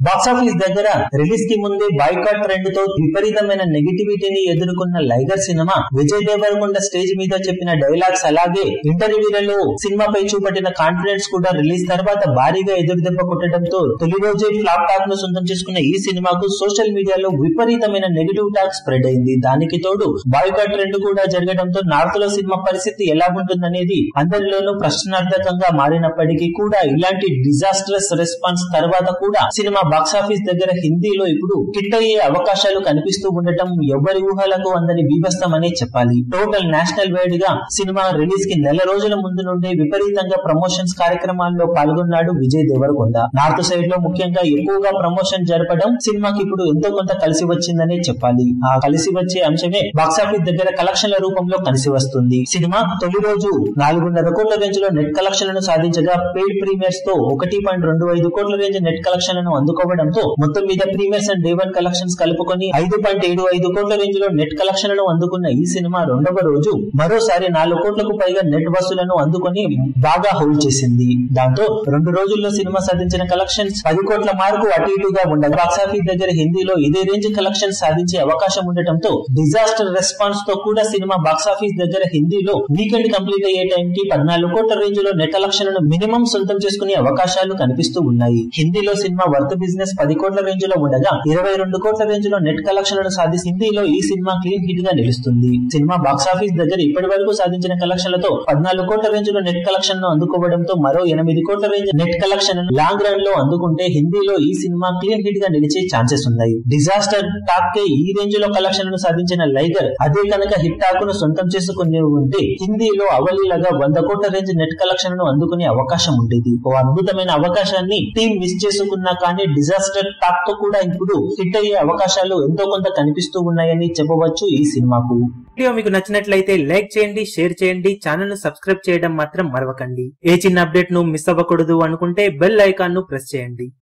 box office దగ్గర release కి ముందే బాయ్కాట్ ట్రెండ్ తో విపరీతమైన నెగిటివిటీని ఎదుర్కొన్న Liger cinema Vijay Deverakonda stage మీద చెప్పిన డైలాగ్స్ అలాగే ఇంటర్వ్యూలలో సినిమాపై చూపట్టిన కాన్ఫిడెన్స్ కూడా రిలీజ్ తర్వాత భారీగా ఎదురుదెబ్బ కొట్టడంతో తొలి రోజే ఫ్లాప్ టాక్ ను సొంతం చేసుకున్న ఈ సినిమాకు సోషల్ మీడియాలో విపరీతమైన నెగిటివ్ టాక్ స్ప్రెడ్ అయింది దానికి తోడు బాయ్కాట్ ట్రెండ్ కూడా జరగడంతో నార్త్ లో సినిమా పరిస్థితి ఎలా ఉంటుందనేది అందరిలోనూ ప్రశ్నార్థకంగా మారినప్పటికీ కూడా ఇలాంటి డిజాస్టరస్ రెస్పాన్స్ తర్వాత కూడా సినిమా బాక్సాఫీస్ దగ్గర హిందీలో ఇప్పుడు హిట్ అయ్యే అవకాశాలు కనిపిస్తూ ఉండటం ఎవరి ఊహలకు అందని బీభత్సం అనే చెప్పాలి టోటల్ నేషనల్ వైడ్ గా సినిమా రిలీజ్ కి నెల రోజుల ముందు నుండే విపరీతంగా ప్రమోషన్స్ కార్యక్రమాల్లో పాల్గొన్నాడు విజయ్ దేవరకొండ నార్త్ సైడ్ లో ముఖ్యంగా ఎక్కువగా ప్రమోషన్ జరపడం సినిమాకి ఇప్పుడు ఎంతో కొంత కలిసి వచ్చిందనే చెప్పాలి ఆ కలిసి వచ్చే అంశమే బాక్సాఫీస్ దగ్గర కలెక్షన్ల రూపంలో కలిసి వస్తుంది సినిమా తొలి రోజు నాలుగున్నర కోట్ల రేంజ్ లో నెట్ కలెక్షన్లను సాధించగా పెయిడ్ ప్రీమియర్స్ తో ఒకటి పాయింట్ రెండు ఐదు కోట్ల రేంజ్ నెట్ కలెక్షన్లను అందుకోవడంతో మొత్తం మీద premieres and day one collections కలుపుకొని ఐదు పాయింట్ ఏడు ఐదు కోట్ల రేంజ్ లో నెట్ కలెక్షన్లను అందుకున్న ఈ సినిమా రెండవ రోజు మరోసారి నాలుగు కోట్లకు పైగా నెట్ వసూలను అందుకొని బాగా హోల్డ్ చేసింది దాంతో రెండు రోజుల్లో సినిమా సాధించిన కలెక్షన్స్ పది కోట్ల మార్కు అటు ఇటుగా ఉండగా బాక్సాఫీస్ దగ్గర హిందీలో ఇదే రేంజ్ కలెక్షన్ సాధించే అవకాశం ఉండటంతో డిజాస్టర్ రెస్పాన్స్ తో కూడా సినిమా బాక్సాఫీస్ దగ్గర హిందీలో వీకెండ్ కంప్లీట్ అయ్యే టైం కి పద్నాలుగు కోట్ల రేంజ్ లో నెట్ కలెక్షన్లను మినిమం సొంతం చేసుకునే అవకాశాలు కనిపిస్తూ ఉన్నాయి హిందీలో సినిమా వర్త్ బిజినెస్ పది కోట్ల రేంజ్ లో ఉండగా ఇరవై రెండు కోట్ల రేంజ్ లో నెట్ కలెక్షన్లను సాధించి హిందీలో ఈ సినిమా క్లీన్ హిట్ గా నిలుస్తుంది సినిమా బాక్సాఫీస్ దగ్గర ఇప్పటి వరకు సాధించిన కలెక్షన్లతో పద్నాలుగు కోట్ల రేంజ్ లో నెట్ కలెక్షన్ ను అందుకోవడంతో మరో ఎనిమిది కోట్ల range net collection long run లో అందుకుంటే హిందీలో ఈ సినిమా క్లీన్ హిట్ గా నిలిచే ఛాన్సెస్ ఉన్నాయి డిజాస్టర్ టాక్ కే ఈ రేంజ్ లో కలెక్షన్ ను సాధించిన లైగర్ అదే కనుక హిట్ టాక్ ను సొంతం చేసుకుని ఉంటే హిందీలో అవలీలగా వంద కోట్ల రేంజ్ నెట్ కలెక్షన్ ను అందుకునే అవకాశం ఉండేది ఓ అద్భుతమైన అవకాశాన్ని టీం మిస్ చేసుకున్నా కానీ డిజాస్టర్ టాక్ తో కూడా ఇప్పుడు హిట్ అయ్యే అవకాశాలు ఎంతో కొంత కనిపిస్తూ ఉన్నాయని చెప్పవచ్చు ఈ సినిమాకు వీడియో మీకు నచ్చినట్లయితే లైక్ చేయండి షేర్ చేయండి ఛానల్ ను సబ్స్క్రైబ్ చేయడం మాత్రం మరవకండి ఏ చిన్న అప్డేట్ ను మిస్ అవ్వకూడదు అనుకుంటే బెల్ ఐకాన్ ను ప్రెస్ చేయండి